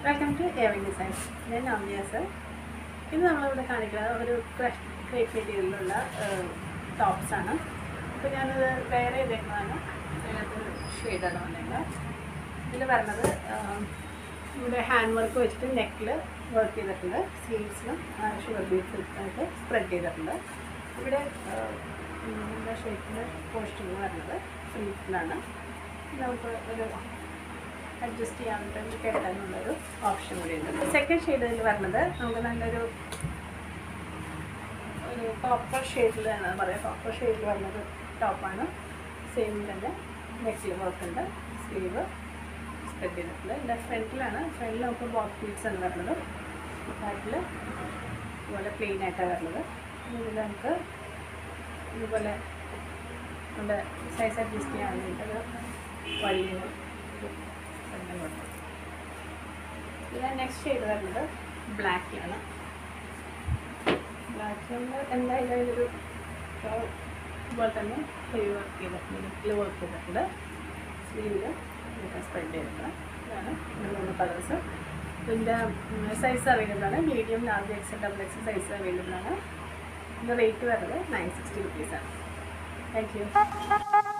welcome to എവൻ designs ഞാൻ Navya sir ഇത് നമ്മളിവിടെ കാണിക്കുന്നത് ഒരു ക്രഷ് ക്രേപ്പ് മെറ്റീരിയലിലുള്ള ടോപ്സ് ആണ് അപ്പോൾ ഞാനിത് വേറെ ചെയ്തേക്കുന്നതാണ് അതിനകത്ത് ഷെയ്ഡാണ് വന്നേക്കുന്നത് ഇതിൽ പറഞ്ഞത് ഇവിടെ ഹാൻഡ് വർക്ക് വെച്ചിട്ട് നെക്കിൽ വർക്ക് ചെയ്തിട്ടുണ്ട് സ്ലീവ്സിലും ഷുഗർ ബീഡ്സ് ആയിട്ട് സ്പ്രെഡ് ചെയ്തിട്ടുണ്ട് ഇവിടെ എന്താ ഷേപ്പിൻ്റെ പോസ്റ്റിങ് വരുന്നത് സ്ലീവ്സിലാണ് നമുക്ക് ഒരു അഡ്ജസ്റ്റ് ചെയ്യാൻ വേണ്ടി കെട്ടാനുള്ളൊരു ഓപ്ഷൻ കൂടി ഉണ്ട് സെക്കൻഡ് ഷെയ്ഡ് ഇതിൽ വരുന്നത് നമുക്ക് നല്ലൊരു ഒരു കോപ്പർ ഷെയ്ഡിൽ എന്നാണ് പറയുക കോപ്പർ ഷെയ്ഡിൽ വരുന്നൊരു ടോപ്പാണ് സെയിം തന്നെ നെക്കിൽ വർക്കുണ്ട് സ്ലീവ് സ്പ്രെഡ് ചെയ്തിട്ടുണ്ട് ഇതിൻ്റെ ഫ്രണ്ടിലാണ് ഫ്രണ്ടിൽ നമുക്ക് ബോക്സ് പീറ്റ്സ് ആണ് വരുന്നത് ബാക്കിൽ ഇതുപോലെ പ്ലെയിൻ ആയിട്ടാണ് വരുന്നത് ഇതിൽ നമുക്ക് ഇതുപോലെ നമ്മുടെ സൈസ് അഡ്ജസ്റ്റ് ചെയ്യാൻ വേണ്ടിയിട്ടൊരു വഴിയാണ് പിന്നെ നെക്സ്റ്റ് ഷെയ്ഡ് വരുന്നത് ബ്ലാക്കിലാണ് ബ്ലാക്ക് നമ്മൾ എന്തായാലും അതിലൊരു ഇതുപോലെ തന്നെ ഹെവി വർക്ക് ചെയ്തിട്ടുണ്ട് നെക്കിൽ വർക്ക് ചെയ്തിട്ടുണ്ട് സ്ലീവിൽ ഇതൊക്കെ സ്പ്രെഡ് ചെയ്തിട്ടുണ്ട് ഇതാണ് ഇതിൻ്റെ മൂന്ന് കളേഴ്സ് ഇതിൻ്റെ സൈസ് അവൈലബിൾ ആണ് medium large X double X size available ആണ് ഇതിൻ്റെ റേറ്റ് വരുന്നത് നയൻ സിക്സ്റ്റി റുപ്പീസാണ് താങ്ക് യു